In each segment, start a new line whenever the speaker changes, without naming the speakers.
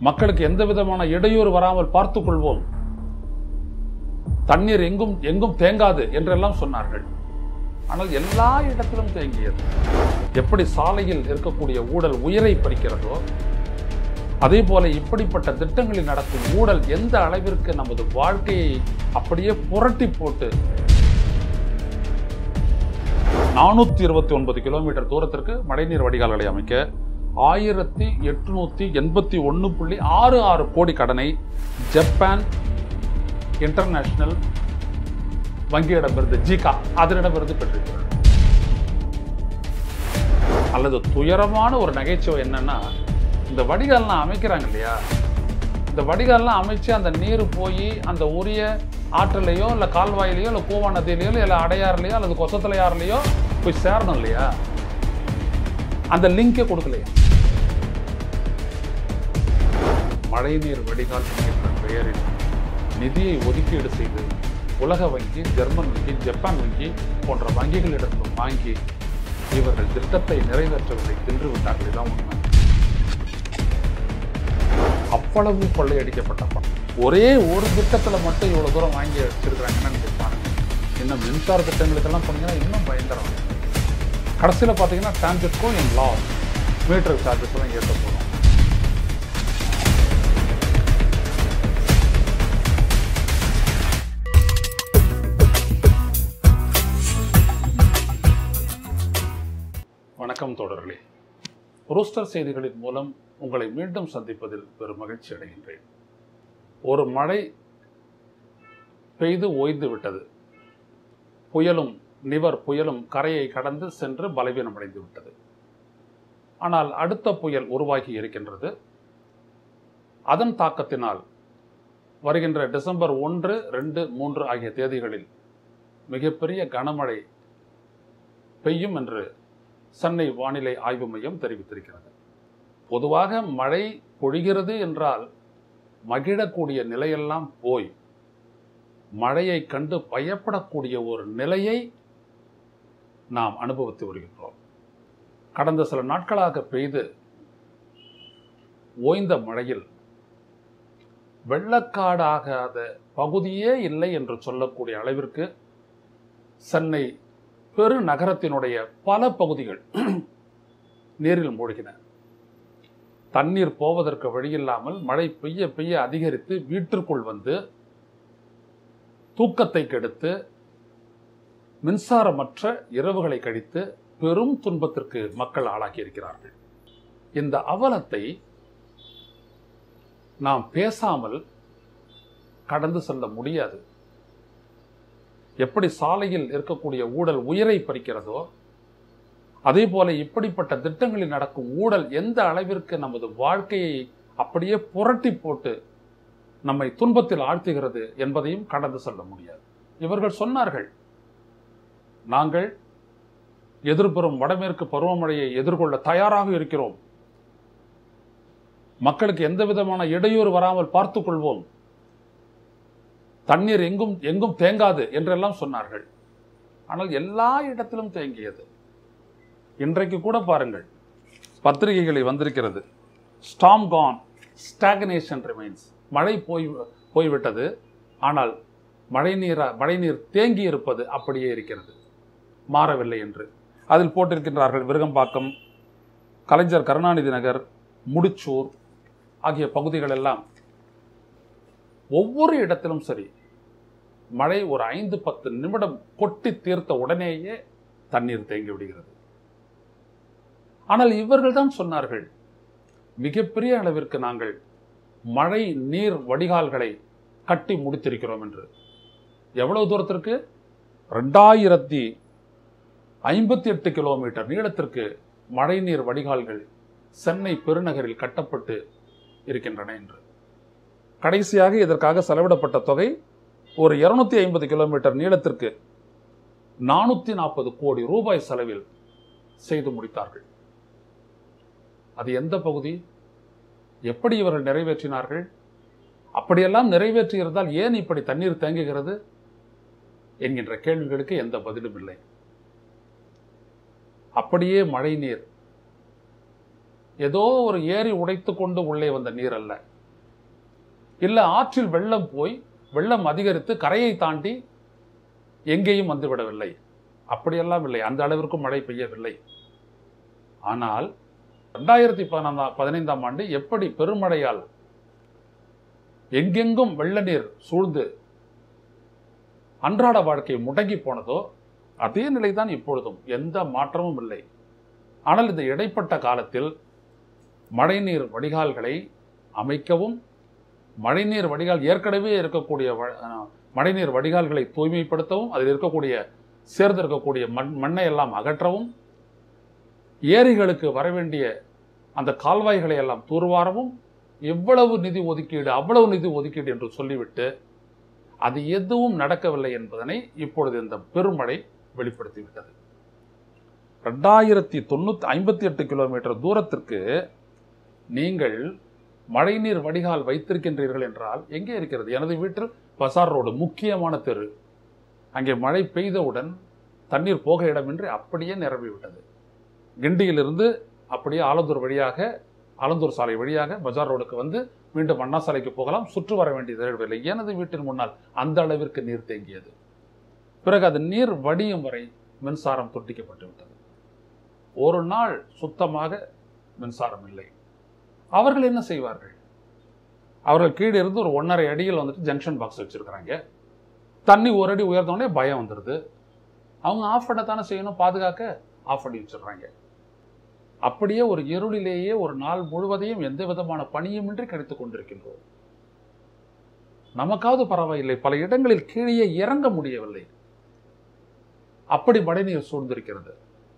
மக்களுக்கு எந்த விதமான இடையூறு வராமல் பார்த்துக் கொள்வோம் தண்ணீர் எங்கும் எங்கும் தேங்காது என்றெல்லாம் சொன்னார்கள் ஆனால் எல்லா இடத்திலும் தேங்கியது எப்படி சாலையில் இருக்கக்கூடிய ஊழல் உயிரை பறிக்கிறதோ அதே போல இப்படிப்பட்ட திட்டங்களில் நடக்கும் ஊழல் எந்த அளவிற்கு நமது வாழ்க்கையை அப்படியே புரட்டி போட்டு நானூத்தி இருபத்தி ஒன்பது கிலோமீட்டர் தூரத்திற்கு மழைநீர் வடிகால்களை அமைக்க ஆயிரத்தி எட்நூத்தி எண்பத்தி ஒன்று புள்ளி ஆறு ஆறு கோடி கடனை ஜப்பான் இன்டர்நேஷனல் வங்கியிடமிருந்து ஜிகா அதனிடமிருந்து பெற்றிருக்கிறார் அல்லது துயரமான ஒரு நகைச்சுவை என்னன்னா இந்த வடிகால்லாம் அமைக்கிறாங்க இல்லையா இந்த வடிகால்லாம் அமைச்சு அந்த நீர் போய் அந்த உரிய ஆற்றிலையோ இல்லை கால்வாயிலையோ இல்லை கூவா நதியிலையோ இல்லை அடையாறுலையோ அல்லது கொசத்தலையாறுலையோ போய் சேரணும் இல்லையா அந்த லிங்கே கொடுக்கலையா மழைநீர் வடிகால் என்கின்ற பெயரில் நிதியை ஒதுக்கீடு செய்து உலக வங்கி ஜெர்மன் வங்கி ஜப்பான் வங்கி போன்ற வங்கிகளிடத்தில் வாங்கி இவர்கள் திட்டத்தை நிறைவேற்றவில்லை தின்று விட்டார்கள் இதான் உண்மை அவ்வளவு கொள்ளையடிக்கப்பட்ட பணம் ஒரே ஒரு திட்டத்துல மட்டும் இவ்வளவு தூரம் வாங்கி வச்சிருக்கிறாங்கன்னு நீங்க பாருங்க இன்னும் மின்சார திட்டங்களுக்கெல்லாம் போனீங்கன்னா இன்னும் பயங்கரம் கடைசியில் பார்த்தீங்கன்னா டிரான்சிட்க்கும் என் லா மீட்டர் சார்ஜஸ் எல்லாம் ஏற்ற போகிறோம் வணக்கம் தோழர்களே ரூஸ்டர் செய்திகளின் மூலம் உங்களை மீண்டும் சந்திப்பதில் பெரும் மகிழ்ச்சி அடைகின்றேன் ஒரு மழை பெய்து ஓய்ந்து விட்டது புயலும் நிவர் புயலும் கரையை கடந்து சென்று பலவீனமடைந்து விட்டது ஆனால் அடுத்த புயல் உருவாகி இருக்கின்றது அதன் தாக்கத்தினால் வருகின்ற டிசம்பர் ஒன்று ரெண்டு மூன்று ஆகிய தேதிகளில் மிகப்பெரிய கனமழை பெய்யும் என்று சென்னை வானிலை ஆய்வு மையம் தெரிவித்திருக்கிறது பொதுவாக மழை பொழிகிறது என்றால் மகிழக்கூடிய நிலையெல்லாம் போய் மழையை கண்டு பயப்படக்கூடிய ஒரு நிலையை நாம் அனுபவித்து வருகின்றோம் கடந்த சில நாட்களாக பெய்து ஓய்ந்த மழையில் வெள்ளக்காடாகாத பகுதியே இல்லை என்று சொல்லக்கூடிய அளவிற்கு சென்னை பெருநகரத்தினுடைய பல பகுதிகள் நீரில் மூழ்கின தண்ணீர் போவதற்கு வழியில்லாமல் மழை பெய்ய பெய்ய அதிகரித்து வீட்டிற்குள் வந்து தூக்கத்தை கெடுத்து மின்சாரமற்ற இரவுகளை கழித்து பெரும் துன்பத்திற்கு மக்கள் ஆளாக்கி இருக்கிறார்கள் இந்த அவலத்தை நாம் பேசாமல் கடந்து செல்ல முடியாது எப்படி சாலையில் இருக்கக்கூடிய ஊழல் உயிரை பறிக்கிறதோ அதே போல இப்படிப்பட்ட திட்டங்களில் நடக்கும் ஊழல் எந்த அளவிற்கு நமது வாழ்க்கையை அப்படியே புரட்டி போட்டு நம்மை துன்பத்தில் ஆழ்த்துகிறது என்பதையும் கடந்து செல்ல முடியாது இவர்கள் சொன்னார்கள் நாங்கள் எதிர்பெறும் வடமேற்கு பருவமழையை எதிர்கொள்ள தயாராக இருக்கிறோம் மக்களுக்கு எந்த விதமான இடையூறு வராமல் பார்த்துக் கொள்வோம் தண்ணீர் எங்கும் எங்கும் தேங்காது என்றெல்லாம் சொன்னார்கள் ஆனால் எல்லா இடத்திலும் தேங்கியது இன்றைக்கு கூட பாருங்கள் பத்திரிகைகளில் வந்திருக்கிறது ஸ்டாம் கான் ஸ்டாக்னேஷன் ரிமைன்ஸ் மழை போய் போய்விட்டது ஆனால் மழை நீரா மழைநீர் தேங்கி இருப்பது அப்படியே இருக்கிறது மாறவில்லை என்று அதில் போட்டிருக்கின்றார்கள் விருகம்பாக்கம் கலைஞர் கருணாநிதி நகர் முடிச்சூர் ஆகிய பகுதிகள் எல்லாம் ஒவ்வொரு இடத்திலும் சரி மழை ஒரு ஐந்து பத்து நிமிடம் கொட்டி தீர்த்த உடனேயே தண்ணீர் தேங்கி விடுகிறது ஆனால் இவர்கள் தான் சொன்னார்கள் மிகப்பெரிய அளவிற்கு நாங்கள் மழை நீர் வடிகால்களை கட்டி முடித்திருக்கிறோம் என்று எவ்வளவு தூரத்திற்கு ரெண்டாயிரத்தி ஐம்பத்தி எட்டு கிலோமீட்டர் நீளத்திற்கு மழைநீர் வடிகால்கள் சென்னை பெருநகரில் கட்டப்பட்டு இருக்கின்றன என்று கடைசியாக இதற்காக செலவிடப்பட்ட தொகை ஒரு இருநூத்தி ஐம்பது கிலோமீட்டர் நீளத்திற்கு நானூத்தி நாற்பது கோடி ரூபாய் செலவில் செய்து முடித்தார்கள் அது எந்த பகுதி எப்படி இவர்கள் நிறைவேற்றினார்கள் அப்படியெல்லாம் நிறைவேற்றியிருந்தால் ஏன் இப்படி தண்ணீர் தேங்குகிறது என்கின்ற கேள்விகளுக்கு எந்த பதிலும் இல்லை அப்படியே மழை நீர் ஏதோ ஒரு ஏரி உடைத்து கொண்டு உள்ளே வந்த நீர் அல்ல இல்லை ஆற்றில் வெள்ளம் போய் வெள்ளம் அதிகரித்து கரையை தாண்டி எங்கேயும் வந்துவிடவில்லை அப்படியெல்லாம் இல்லை அந்த அளவிற்கு மழை பெய்யவில்லை ஆனால் ரெண்டாயிரத்தி பதினாம் பதினைந்தாம் ஆண்டு எப்படி பெருமழையால் எங்கெங்கும் வெள்ள நீர் சூழ்ந்து அன்றாட வாழ்க்கை முடங்கி போனதோ அதே நிலைதான் இப்பொழுதும் எந்த மாற்றமும் இல்லை ஆனால் இந்த இடைப்பட்ட காலத்தில் மழைநீர் வடிகால்களை அமைக்கவும் மழைநீர் வடிகால் ஏற்கனவே இருக்கக்கூடிய வ- அஹ், மழைநீர் வடிகால்களை தூய்மைப்படுத்தவும் அதில் இருக்கக்கூடிய சேர்ந்திருக்கக்கூடிய மண் மண்ணை எல்லாம் அகற்றவும் ஏரிகளுக்கு வரவேண்டிய அந்த கால்வாய்களை எல்லாம் தூர்வாரவும் எவ்வளவு நிதி ஒதுக்கீடு அவ்வளவு நிதி ஒதுக்கீடு என்று சொல்லிவிட்டு அது எதுவும் நடக்கவில்லை என்பதனை இப்பொழுது இந்த பெருமழை வெளிப்படுத்திவிட்டது ரெண்டாயிரத்தி தொண்ணூத்தி ஐம்பத்தி எட்டு கிலோமீட்டர் தூரத்திற்கு நீங்கள் மழைநீர் வடிகால் வைத்திருக்கின்றீர்கள் என்றால் எங்கே இருக்கிறது எனது வீட்டில் பசார் ரோடு முக்கியமான தெரு அங்கே மழை பெய்தவுடன் தண்ணீர் போக இடமின்றி அப்படியே நிரம்பிவிட்டது கிண்டியிலிருந்து அப்படியே ஆலந்தூர் வழியாக ஆலந்தூர் சாலை வழியாக பஜார் ரோடுக்கு வந்து மீண்டும் அண்ணா சாலைக்கு போகலாம் சுற்று வர வேண்டிய தேவையில்லை எனது வீட்டின் முன்னால் அந்த அளவிற்கு நீர் தேங்கியது பிறகு அது நீர் வடியும் வரை மின்சாரம் துண்டிக்கப்பட்டு விட்டது ஒரு நாள் சுத்தமாக மின்சாரம் இல்லை அவர்கள் என்ன செய்வார்கள் அவர்கள் கீழே இருந்து ஒரு ஒன்றரை அடியில் வந்துட்டு ஜங்ஷன் பாக்ஸ் வச்சிருக்கிறாங்க தண்ணி ஒரு அடி உயர்ந்தோடனே பயம் வந்துடுது அவங்க ஆஃப் பண்ண தானே செய்யணும் பாதுகாக்க ஆஃப் பண்ணி வச்சிடுறாங்க அப்படியே ஒரு இருளிலேயே ஒரு நாள் முழுவதையும் எந்த விதமான பணியுமின்றி கிடைத்துக் கொண்டிருக்கின்றோம் நமக்காவது பரவாயில்லை பல இடங்களில் கீழே இறங்க முடியவில்லை அப்படி மழைநீர் சூழ்ந்திருக்கிறது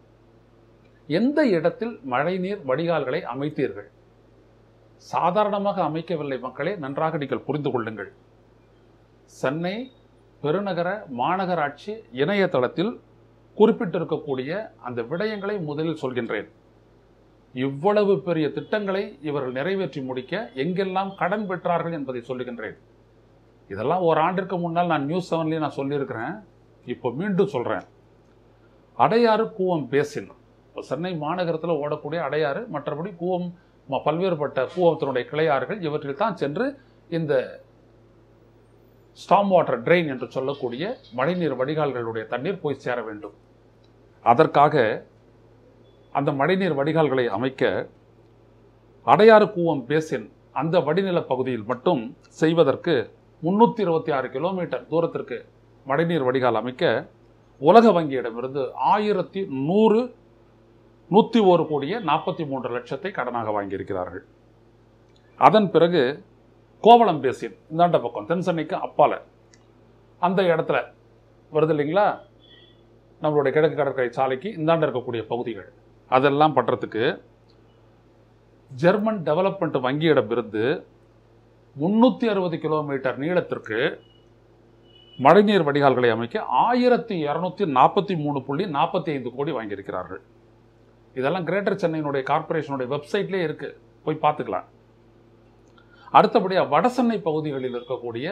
எந்த இடத்தில் மழைநீர் வடிகால்களை அமைத்தீர்கள் சாதாரணமாக அமைக்கவில்லை மக்களே நன்றாக நீங்கள் புரிந்து கொள்ளுங்கள் சென்னை பெருநகர மாநகராட்சி இணையதளத்தில் குறிப்பிட்டிருக்கக்கூடிய அந்த விடயங்களை முதலில் சொல்கின்றேன் இவ்வளவு பெரிய திட்டங்களை இவர்கள் நிறைவேற்றி முடிக்க எங்கெல்லாம் கடன் பெற்றார்கள் என்பதை சொல்லுகின்றேன் இதெல்லாம் ஒரு ஆண்டிற்கு முன்னால் நான் நியூஸ் செவன்லேயே நான் சொல்லியிருக்கிறேன் இப்போ மீண்டும் சொல்கிறேன் அடையாறு கூவம் பேசின் இப்போ சென்னை மாநகரத்தில் ஓடக்கூடிய அடையாறு மற்றபடி கூவம் ம- பல்வேறுபட்ட கூவத்தினுடைய கிளையாறுகள் இவற்றில் தான் சென்று இந்த ஸ்டாம் வாட்டர் ட்ரெயின் என்று சொல்லக்கூடிய மழைநீர் வடிகால்களுடைய தண்ணீர் போய் சேர வேண்டும் அதற்காக அந்த மழைநீர் வடிகால்களை அமைக்க அடையாறு கூவம் பேசின் அந்த வடிநில பகுதியில் மட்டும் செய்வதற்கு முன்னூற்றி இருபத்தி ஆறு கிலோமீட்டர் தூரத்திற்கு மழைநீர் வடிகால் அமைக்க உலக வங்கியிடமிருந்து ஆயிரத்தி நூறு நூற்றி ஒரு கோடியே நாற்பத்தி மூன்று லட்சத்தை கடனாக வாங்கியிருக்கிறார்கள் அதன் பிறகு கோவளம் பேசின் இந்தாண்ட பக்கம் தென் சென்னைக்கு அப்பால அந்த இடத்துல வருது இல்லைங்களா நம்மளுடைய கிழக்கு கடற்கரை சாலைக்கு இந்தாண்ட இருக்கக்கூடிய பகுதிகள் அதெல்லாம் பண்றதுக்கு ஜெர்மன் டெவலப்மெண்ட் வங்கியிடமிருந்து முன்னூற்றி அறுபது கிலோமீட்டர் நீளத்திற்கு மழைநீர் வடிகால்களை அமைக்க ஆயிரத்தி இரநூத்தி நாற்பத்தி மூணு புள்ளி நாற்பத்தி ஐந்து கோடி வாங்கியிருக்கிறார்கள் இதெல்லாம் கிரேட்டர் சென்னையினுடைய கார்ப்பரேஷனுடைய வெப்சைட்லேயே இருக்கு போய் பார்த்துக்கலாம் அடுத்தபடியாக வடசென்னை பகுதிகளில் இருக்கக்கூடிய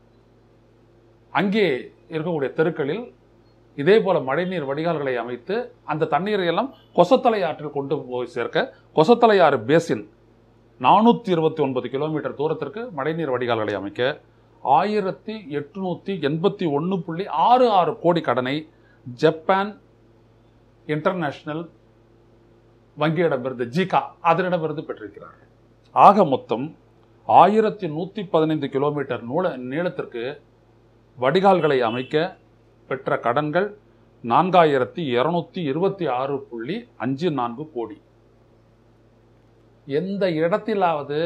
அங்கே இருக்கக்கூடிய தெருக்களில் இதே போல மழைநீர் வடிகால்களை அமைத்து அந்த தண்ணீரை எல்லாம் கொசத்தலை ஆற்றில் கொண்டு போய் சேர்க்க கொசத்தலை ஆறு பேசின் நானூற்றி இருபத்தி ஒன்பது கிலோமீட்டர் தூரத்திற்கு மழைநீர் வடிகால்களை அமைக்க ஆயிரத்தி எட்நூத்தி எண்பத்தி ஒன்று புள்ளி ஆறு ஆறு கோடி கடனை ஜப்பான் இன்டர்நேஷனல் வங்கியிடமிருந்து ஜிகா அதனிடமிருந்து பெற்றிருக்கிறார்கள் ஆக மொத்தம் ஆயிரத்தி நூற்றி பதினைந்து கிலோமீட்டர் நூல நீளத்திற்கு வடிகால்களை அமைக்க பெற்ற கடன்கள் நான்காயிரத்தி இருநூத்தி இருபத்தி ஆறு புள்ளி அஞ்சு நான்கு கோடி எந்த இடத்திலாவது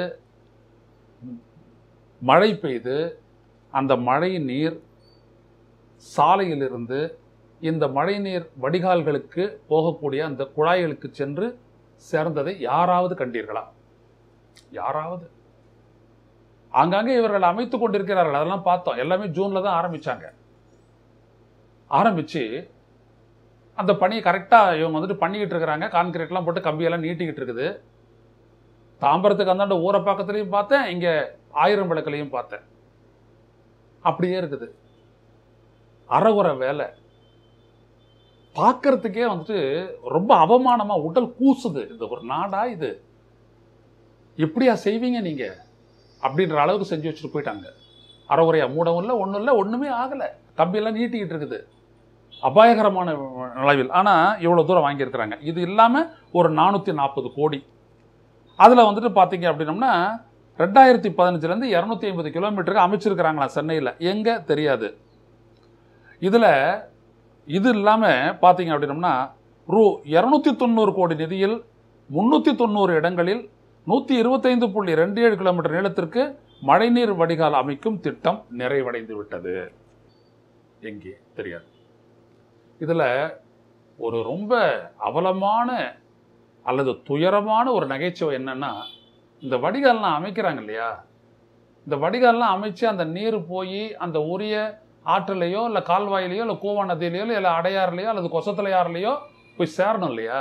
மழை பெய்து அந்த மழை நீர் சாலையிலிருந்து இந்த மழைநீர் வடிகால்களுக்கு போகக்கூடிய அந்த குழாய்களுக்கு சென்று சேர்ந்ததை யாராவது கண்டீர்களா யாராவது ஆங்காங்கே இவர்கள் அமைத்துக் கொண்டிருக்கிறார்கள் அதெல்லாம் பார்த்தோம் எல்லாமே ஜூன்ல தான் ஆரம்பிச்சாங்க ஆரம்பிச்சு அந்த பணியை கரெக்டாக இவங்க வந்துட்டு பண்ணிக்கிட்டு இருக்கிறாங்க கான்கிரீட்லாம் போட்டு கம்பியெல்லாம் நீட்டிக்கிட்டு இருக்குது தாம்பரத்துக்கு அந்தாண்ட ஊரை பக்கத்துலையும் பார்த்தேன் இங்கே ஆயிரம் விளக்குலையும் பார்த்தேன் அப்படியே இருக்குது அறகுறை வேலை பார்க்கறதுக்கே வந்துட்டு ரொம்ப அவமானமா உடல் கூசுது இது ஒரு நாடா இது எப்படியா செய்வீங்க நீங்க அப்படின்ற அளவுக்கு செஞ்சு வச்சுட்டு போயிட்டாங்க அறவுரையா மூடவும் இல்லை ஒன்றும் இல்லை ஒன்றுமே ஆகலை கம்பியெல்லாம் நீட்டிக்கிட்டு இருக்குது அபாயகரமான அளவில் ஆனால் இவ்வளோ தூரம் வாங்கியிருக்கிறாங்க இது இல்லாமல் ஒரு நானூற்றி நாற்பது கோடி அதில் வந்துட்டு பார்த்தீங்க அப்படின்னம்னா ரெண்டாயிரத்தி பதினஞ்சுலேருந்து இரநூத்தி ஐம்பது கிலோமீட்டருக்கு அமைச்சிருக்கிறாங்களா சென்னையில் எங்கே தெரியாது இதில் இது இல்லாமல் பார்த்தீங்க அப்படின்னம்னா ரூ இரநூத்தி தொண்ணூறு கோடி நிதியில் முந்நூற்றி தொண்ணூறு இடங்களில் நூற்றி இருபத்தைந்து புள்ளி ரெண்டு ஏழு கிலோமீட்டர் நீளத்திற்கு மழைநீர் வடிகால் அமைக்கும் திட்டம் நிறைவடைந்து விட்டது எங்கே தெரியாது இதில் ஒரு ரொம்ப அவலமான அல்லது துயரமான ஒரு நகைச்சுவை என்னன்னா இந்த வடிகால்லாம் அமைக்கிறாங்க இல்லையா இந்த வடிகால்லாம் அமைச்சு அந்த நீர் போய் அந்த உரிய ஆற்றிலையோ இல்லை கால்வாயிலையோ இல்லை கூவா நதியிலையோ இல்லை அடையாறுலையோ அல்லது கொசத்தலையாறுலையோ போய் சேரணும் இல்லையா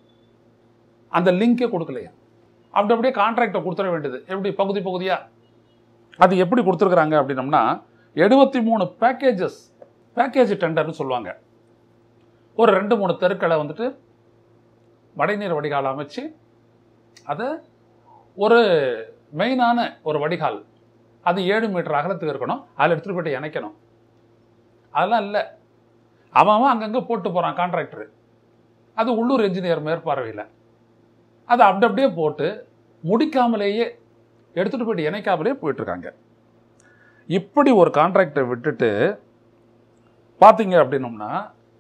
அந்த லிங்கே கொடுக்கலையா அப்படி அப்படியே கான்ட்ராக்டை கொடுத்துட வேண்டியது எப்படி பகுதி பகுதியாக அது எப்படி கொடுத்துருக்குறாங்க அப்படின்னம்னா எழுபத்தி மூணு பேக்கேஜஸ் பேக்கேஜ் டெண்டர்னு சொல்லுவாங்க ஒரு ரெண்டு மூணு தெருக்களை வந்துட்டு மழைநீர் வடிகால் அமைச்சு அதை ஒரு மெயினான ஒரு வடிகால் அது ஏழு மீட்டர் அகலத்துக்கு இருக்கணும் அதில் எடுத்துகிட்டு போயிட்டு இணைக்கணும் அதெல்லாம் இல்லை அவன் அவன் அங்கங்கே போட்டு போகிறான் கான்ட்ராக்டர் அது உள்ளூர் என்ஜினியர் மேற்பார்வையில் அதை அப்படி அப்படியே போட்டு முடிக்காமலேயே எடுத்துகிட்டு போயிட்டு இணைக்காமலே போயிட்டுருக்காங்க இப்படி ஒரு கான்ட்ராக்டை விட்டுட்டு பார்த்தீங்க அப்படின்னோம்னா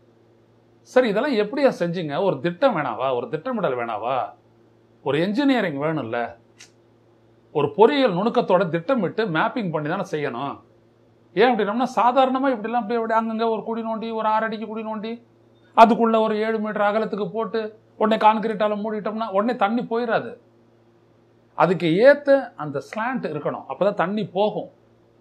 சரி இதெல்லாம் எப்படியா செஞ்சீங்க ஒரு திட்டம் வேணாவா ஒரு திட்டமிடல் வேணாவா ஒரு என்ஜினியரிங் வேணும்ல ஒரு பொறியியல் நுணுக்கத்தோட திட்டமிட்டு மேப்பிங் பண்ணி தானே செய்யணும் ஏன் அப்படின்னம்னா சாதாரணமாக இப்படிலாம் அப்படியே அப்படி அங்கங்கே ஒரு குழி நோண்டி ஒரு ஆறு அடிக்கு குழி நோண்டி அதுக்குள்ள ஒரு ஏழு மீட்டர் அகலத்துக்கு போட்டு உடனே கான்கிரீட்டால் மூடிட்டோம்னா உடனே தண்ணி போயிடாது அதுக்கு ஏற்ற அந்த ஸ்லாண்ட் இருக்கணும் அப்பதான் தண்ணி போகும்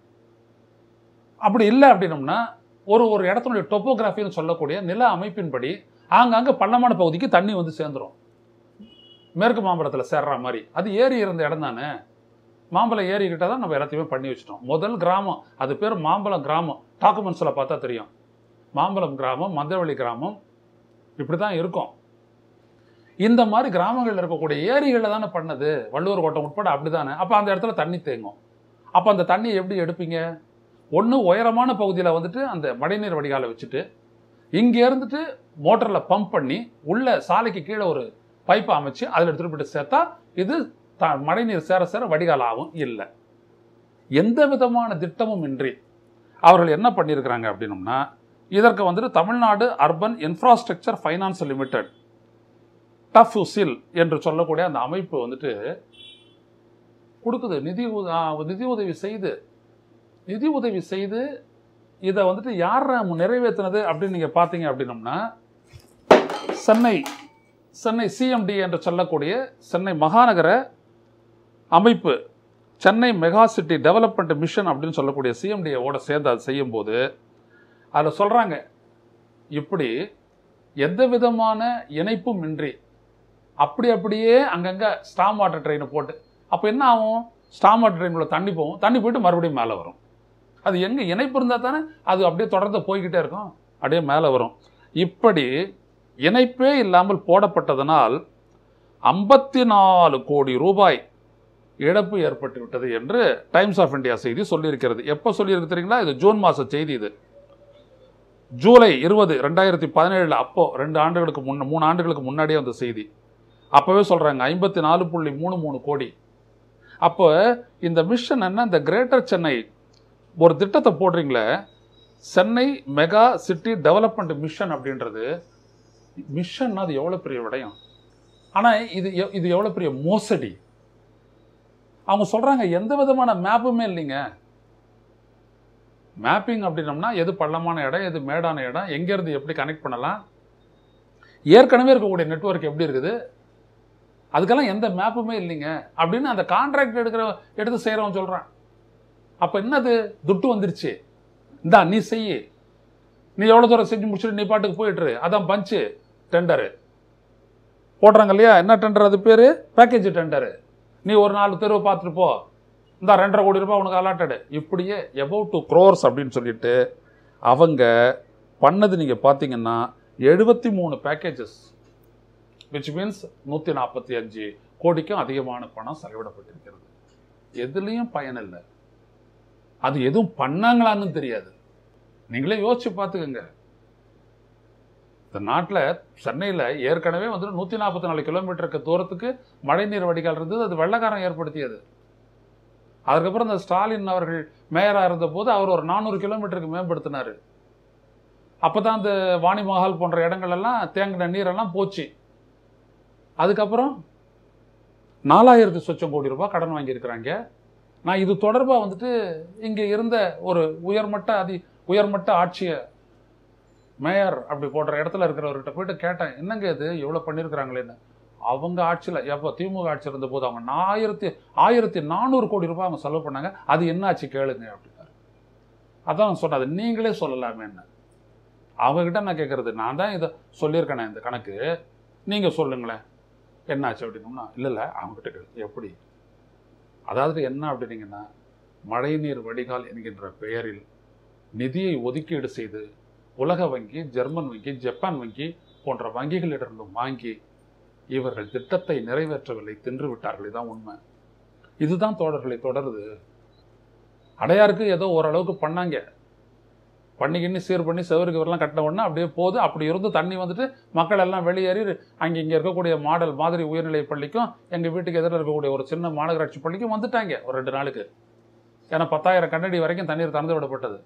அப்படி இல்லை அப்படின்னம்னா ஒரு ஒரு இடத்தினுடைய டொப்போகிராஃபின்னு சொல்லக்கூடிய நில அமைப்பின்படி ஆங்காங்கே பள்ளமான பகுதிக்கு தண்ணி வந்து சேர்ந்துரும் மேற்கு மாம்பழத்தில் சேர்ற மாதிரி அது ஏரி இருந்த இடம் தானே மாம்பழம் ஏறிக்கிட்ட தான் நம்ம எல்லாத்தையுமே பண்ணி வச்சிட்டோம் முதல் கிராமம் அது பேர் மாம்பழம் கிராமம் டாக்குமெண்ட்ஸில் பார்த்தா தெரியும் மாம்பழம் கிராமம் மந்தவெளி கிராமம் இப்படி தான் இருக்கும் இந்த மாதிரி கிராமங்களில் இருக்கக்கூடிய ஏரிகளில் தானே பண்ணது வள்ளுவர் கோட்டம் உட்பட அப்படி தானே அப்போ அந்த இடத்துல தண்ணி தேங்கும் அப்போ அந்த தண்ணி எப்படி எடுப்பீங்க ஒன்று உயரமான பகுதியில் வந்துட்டு அந்த மழைநீர் வடிகாலை வச்சுட்டு இங்கே இருந்துட்டு மோட்டரில் பம்ப் பண்ணி உள்ள சாலைக்கு கீழே ஒரு பைப்பை அமைச்சு அதில் எடுத்துகிட்டு போயிட்டு சேர்த்தா இது த மழைநீர் சேர சேர வடிகால் ஆகும் இல்லை எந்த விதமான திட்டமும் இன்றி அவர்கள் என்ன பண்ணியிருக்கிறாங்க அப்படின்னம்னா இதற்கு வந்துட்டு Tamil Nadu urban infrastructure finance limited டஃப்யூசில் என்று சொல்லக்கூடிய அந்த அமைப்பு வந்துட்டு கொடுக்குது நிதி உத- ஆ, நிதி உதவி செய்து நிதி உதவி செய்து இதை வந்துட்டு யார் நிறைவேற்றினது அப்படின்னு நீங்கள் பார்த்தீங்க அப்படின்னம்னா சென்னை சென்னை சிஎம்டி என்று சொல்லக்கூடிய சென்னை மாநகர அமைப்பு Chennai mega city development mission அப்படின்னு சொல்லக்கூடிய சிஎம்டியோட சேர்ந்து அது செய்யும்போது அதில் சொல்கிறாங்க இப்படி எந்த விதமான இணைப்பும் இன்றி அப்படி அப்படியே அங்கங்கே ஸ்டாம் வாட்டர் ட்ரெயினை போட்டு அப்போ என்ன ஆகும் ஸ்டாம் வாட்டர் ட்ரெயினில் தண்ணி போகும் தண்ணி போயிட்டு மறுபடியும் மேலே வரும் அது எங்கே இணைப்பு இருந்தால் தானே அது அப்படியே தொடர்ந்து போய்கிட்டே இருக்கும் அப்படியே மேலே வரும் இப்படி இணைப்பே இல்லாமல் போடப்பட்டதனால் ஐம்பத்தி நாலு கோடி ரூபாய் இழப்பு ஏற்பட்டு விட்டது என்று டைம்ஸ் ஆஃப் இந்தியா செய்தி சொல்லியிருக்கிறது எப்போ சொல்லியிருக்கு தெரியுங்களா இது ஜூன் மாத செய்தி இது ஜூலை இருபது ரெண்டாயிரத்தி பதினேழில் அப்போ ரெண்டு ஆண்டுகளுக்கு முன்ன மூணு ஆண்டுகளுக்கு முன்னாடியே வந்த செய்தி அப்போவே சொல்கிறாங்க ஐம்பத்தி நாலு புள்ளி மூணு மூணு கோடி அப்போ இந்த மிஷன் என்ன இந்த கிரேட்டர் சென்னை ஒரு திட்டத்தை போடுறீங்களே Chennai mega city development mission அப்படின்றது மிஷன் அது எவ்வளோ பெரிய விடயம் ஆனால் இது எவ்- இது எவ்வளோ பெரிய மோசடி அவங்க சொல்கிறாங்க எந்த விதமான மேப்புமே இல்லைங்க மேப்பிங் அப்படின்னம்னா எது பள்ளமான இடம் எது மேடான இடம் எங்கேருந்து எப்படி கனெக்ட் பண்ணலாம் ஏற்கனவே இருக்கக்கூடிய நெட்வொர்க் எப்படி இருக்குது அதுக்கெல்லாம் எந்த மேப்புமே இல்லைங்க அப்படின்னு அந்த கான்ட்ராக்ட் எடுக்கிற எடுத்து செய்கிறவன் சொல்கிறான் அப்போ என்னது துட்டு வந்துருச்சு இந்தா நீ செய் நீ எவ்வளோ தூரம் செஞ்சு முடிச்சுட்டு நீ பாட்டுக்கு போயிட்டுரு அதான் பஞ்சு டெண்டரு போடுறாங்க இல்லையா என்ன டெண்டர் அது பேர் பேக்கேஜ் டெண்டரு நீ ஒரு நாலு தெருவை பார்த்துட்டு போ இந்த ரெண்டரை கோடி ரூபாய் உனக்கு அலாட்டடு இப்படியே எபவுட் டு க்ரோர்ஸ் அப்படின்னு சொல்லிட்டு அவங்க பண்ணது நீங்கள் பார்த்தீங்கன்னா எழுபத்தி மூணு பேக்கேஜஸ் விச் மீன்ஸ் நூற்றி நாற்பத்தி அஞ்சு கோடிக்கும் அதிகமான பணம் செலவிடப்பட்டிருக்கிறது எதுலேயும் பயன் இல்லை அது எதுவும் பண்ணாங்களான்னு தெரியாது நீங்களே யோசிச்சு பார்த்துக்கோங்க இந்த நாட்டில் சென்னையில் ஏற்கனவே வந்துட்டு நூற்றி நாற்பத்தி நாலு கிலோமீட்டருக்கு தூரத்துக்கு மழைநீர் வடிகால் இருந்தது அது வெள்ளக்காரன் ஏற்படுத்தியது அதுக்கப்புறம் இந்த ஸ்டாலின் அவர்கள் மேயராக இருந்தபோது அவர் ஒரு நானூறு கிலோமீட்டருக்கு மேம்படுத்தினார் அப்போ தான் இந்த வாணிமஹால் போன்ற இடங்கள் எல்லாம் தேங்கின நீரெல்லாம் போச்சு அதுக்கப்புறம் நாலாயிரத்து சொச்சம் கோடி ரூபாய் கடன் வாங்கியிருக்கிறாங்க நான் இது தொடர்பாக வந்துட்டு இங்கே இருந்த ஒரு உயர்மட்ட அதி உயர்மட்ட ஆட்சிய மேயர் அப்படி போன்ற இடத்துல இருக்கிறவர்கிட்ட போயிட்டு கேட்டேன் என்னங்க இது இவ்வளோ பண்ணியிருக்கிறாங்களேன்னு அவங்க ஆட்சியில் எப்போ திமுக ஆட்சி இருந்தபோது அவங்க ஆயிரத்தி ஆயிரத்தி நானூறு கோடி ரூபாய் அவங்க செலவு பண்ணாங்க அது என்ன ஆச்சு கேளுங்க அப்படின்னாரு அதான் சொன்னது நீங்களே சொல்லலாமே என்ன அவங்ககிட்ட நான் கேட்குறது நான் தான் இதை சொல்லியிருக்கேனே இந்த கணக்கு நீங்கள் சொல்லுங்களேன் என்னாச்சு அப்படின்னோம்னா இல்லை இல்லை அவங்ககிட்ட கேளு எப்படி அதாவது என்ன அப்படின்னீங்கன்னா மழைநீர் வடிகால் என்கின்ற பெயரில் நிதியை ஒதுக்கீடு செய்து உலக வங்கி ஜெர்மன் வங்கி ஜப்பான் வங்கி போன்ற வங்கிகளிடமிருந்து வாங்கி இவர்கள் திட்டத்தை நிறைவேற்றவில்லை தின்று விட்டார்கள் இதான் உண்மை இதுதான் தோழர்களை தொடருது அடையாருக்கு ஏதோ ஓரளவுக்கு பண்ணாங்க பண்ணிக்கின்னு சீர் பண்ணி செவருக்கு வரலாம் கட்டின உடனே அப்படியே போகுது அப்படி இருந்து தண்ணி வந்துட்டு மக்கள் எல்லாம் வெளியேறி அங்கே இங்கே இருக்கக்கூடிய மாடல் மாதிரி உயர்நிலை பள்ளிக்கும் எங்கள் வீட்டுக்கு எதிரில் இருக்கக்கூடிய ஒரு சின்ன மாநகராட்சி பள்ளிக்கும் வந்துட்டாங்க ஒரு ரெண்டு நாளுக்கு ஏன்னா பத்தாயிரம் கண்ணடி வரைக்கும் தண்ணீர் திறந்து விடப்பட்டது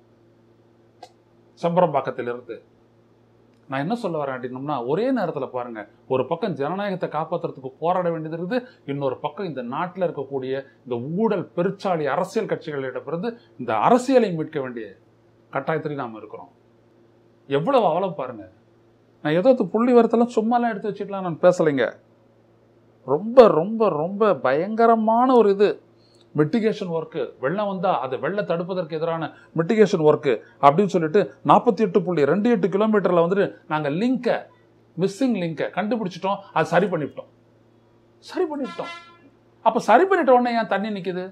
செம்பரம்பாக்கத்திலிருந்து நான் என்ன சொல்ல வரேன் அப்படின்னோம்னா ஒரே நேரத்தில் பாருங்க ஒரு பக்கம் ஜனநாயகத்தை காப்பாற்றுறதுக்கு போராட வேண்டியது இருக்குது இன்னொரு பக்கம் இந்த நாட்டில் இருக்கக்கூடிய இந்த ஊழல் பெருச்சாளி அரசியல் கட்சிகளிடமிருந்து இந்த அரசியலை மீட்க வேண்டிய கட்டாயத்தில் நாம் இருக்கிறோம் எவ்வளவு அவலம் பாருங்க நான் ஏதோ இது புள்ளி வரத்தெல்லாம் சும்மாலாம் எடுத்து வச்சுக்கலாம் நான் பேசலைங்க ரொம்ப ரொம்ப ரொம்ப பயங்கரமான ஒரு இது மிட்டிகேஷன் ஒர்க்கு வெள்ளம் வந்தால் அதை வெள்ள தடுப்பதற்கு எதிரான மிட்டிகேஷன் ஒர்க்கு அப்படின்னு சொல்லிட்டு நாற்பத்தி எட்டு புள்ளி ரெண்டு எட்டு கிலோமீட்டரில் வந்துட்டு நாங்கள் லிங்கை மிஸ்ஸிங் லிங்கை கண்டுபிடிச்சிட்டோம் அது சரி பண்ணிவிட்டோம் சரி பண்ணிவிட்டோம் அப்போ சரி பண்ணிட்ட உடனே ஏன் தண்ணி நிற்குது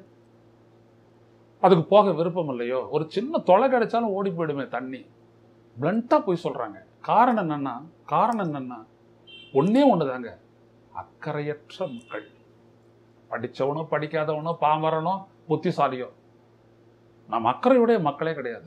அதுக்கு போக விருப்பம் இல்லையோ ஒரு சின்ன தொலை கிடைச்சாலும் ஓடி போயிடுமே தண்ணி பிளண்ட்டாக போய் சொல்கிறாங்க காரணம் என்னன்னா காரணம் என்னன்னா ஒன்றே ஒன்று தாங்க அக்கறையற்ற மக்கள் படித்தவனோ படிக்காதவனோ பாமரனோ புத்திசாலியோ நம்ம அக்கறையுடைய மக்களே கிடையாது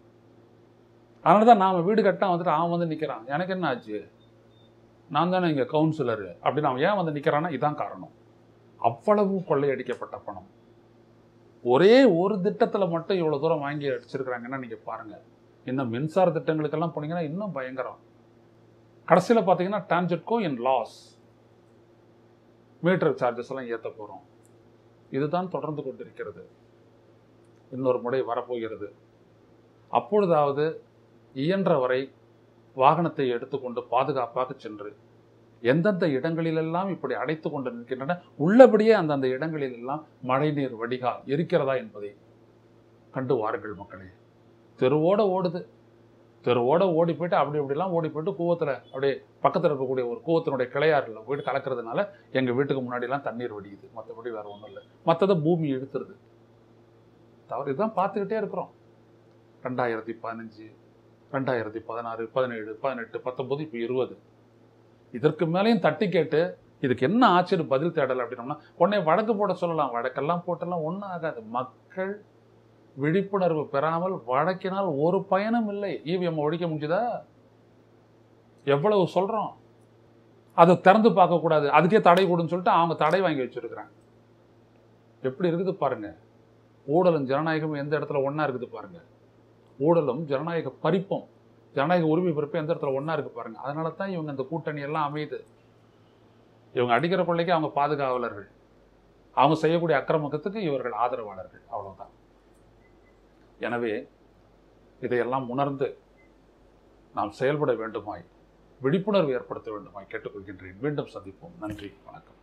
அதனால தான் நாம் வீடு கட்டா வந்துட்டு அவன் வந்து நிற்கிறான் எனக்கு என்ன ஆச்சு நான் தானே இங்கே கவுன்சிலரு அப்படின்னு அவன் ஏன் வந்து நிற்கிறான்னா இதான் காரணம் அவ்வளவு கொள்ளையடிக்கப்பட்ட பணம் ஒரே ஒரு திட்டத்தில் மட்டும் இவ்வளோ தூரம் வாங்கி அடிச்சிருக்கிறாங்கன்னா நீங்கள் பாருங்கள் இன்னும் மின்சார திட்டங்களுக்கெல்லாம் போனீங்கன்னா இன்னும் பயங்கரம் கடைசியில் பார்த்தீங்கன்னா TANGEDCO in loss meter charges எல்லாம் ஏற்ற போகிறோம் இதுதான் தொடர்ந்து கொண்டிருக்கிறது இன்னொரு முறை வரப்போகிறது அப்பொழுதாவது இயன்ற வரை வாகனத்தை எடுத்துக்கொண்டு பாதுகாப்பாக சென்று எந்தெந்த இடங்களிலெல்லாம் இப்படி அடைத்து கொண்டு நிற்கின்றன உள்ளபடியே அந்தந்த இடங்களிலெல்லாம் மழைநீர் வடிகால் இருக்கிறதா என்பதை கண்டு வாருங்கள் மக்களே தெருவோட ஓடுது தெருவோட ஓடி போயிட்டு அப்படி இப்படிலாம் ஓடி போயிட்டு கூவத்தில் அப்படியே பக்கத்தில் இருக்கக்கூடிய ஒரு கூவத்தினுடைய கிளையாறில் போயிட்டு கலக்கிறதுனால எங்கள் வீட்டுக்கு முன்னாடிலாம் தண்ணீர் வடியுது மற்றபடி வேறு ஒன்றும் இல்லை மற்றதை பூமி இழுத்துருது தவறு இதுதான் பார்த்துக்கிட்டே இருக்கிறோம் ரெண்டாயிரத்தி பதினஞ்சு ரெண்டாயிரத்தி பதினாறு பதினேழு பதினெட்டு பத்தொன்பது இப்போ இருபது இதற்கு மேலேயும் தட்டி கேட்டு இதுக்கு என்ன ஆச்சுன்னு பதில் தேடலை அப்படின்னோம்னா உடனே வழக்கு போட சொல்லலாம் வழக்கெல்லாம் போட்டெல்லாம் ஒன்றும் ஆகாது மக்கள் விழிப்புணர்வு பெறாமல் வழக்கினால் ஒரு பயனும் இல்லை இவிஎம் ஒழிக்க முடிஞ்சுதா எவ்வளவு சொல்றோம் அதை திறந்து பார்க்கக்கூடாது அதுக்கே தடை கொடுன்னு சொல்லிட்டு அவங்க தடை வாங்கி வச்சிருக்கிறாங்க எப்படி இருக்குது பாருங்க ஊழலும் ஜனநாயகமும் எந்த இடத்துல ஒன்றா இருக்குது பாருங்க ஊழலும் ஜனநாயக பறிப்பும் ஜனநாயக உரிமை பறிப்பும் எந்த இடத்துல ஒன்றா இருக்கு பாருங்க அதனால தான் இவங்க இந்த கூட்டணி எல்லாம் அமையுது இவங்க அடிக்கிற கொள்ளைக்கு அவங்க பாதுகாவலர்கள் அவங்க செய்யக்கூடிய அக்கிரமத்துக்கு இவர்கள் ஆதரவாளர்கள் அவ்வளவுதான் எனவே இதையெல்லாம் உணர்ந்து நாம் செயல்பட வேண்டுமாய் விழிப்புணர்வு ஏற்படுத்த வேண்டுமாய் கேட்டுக்கொள்கின்றேன் மீண்டும் சந்திப்போம் நன்றி வணக்கம்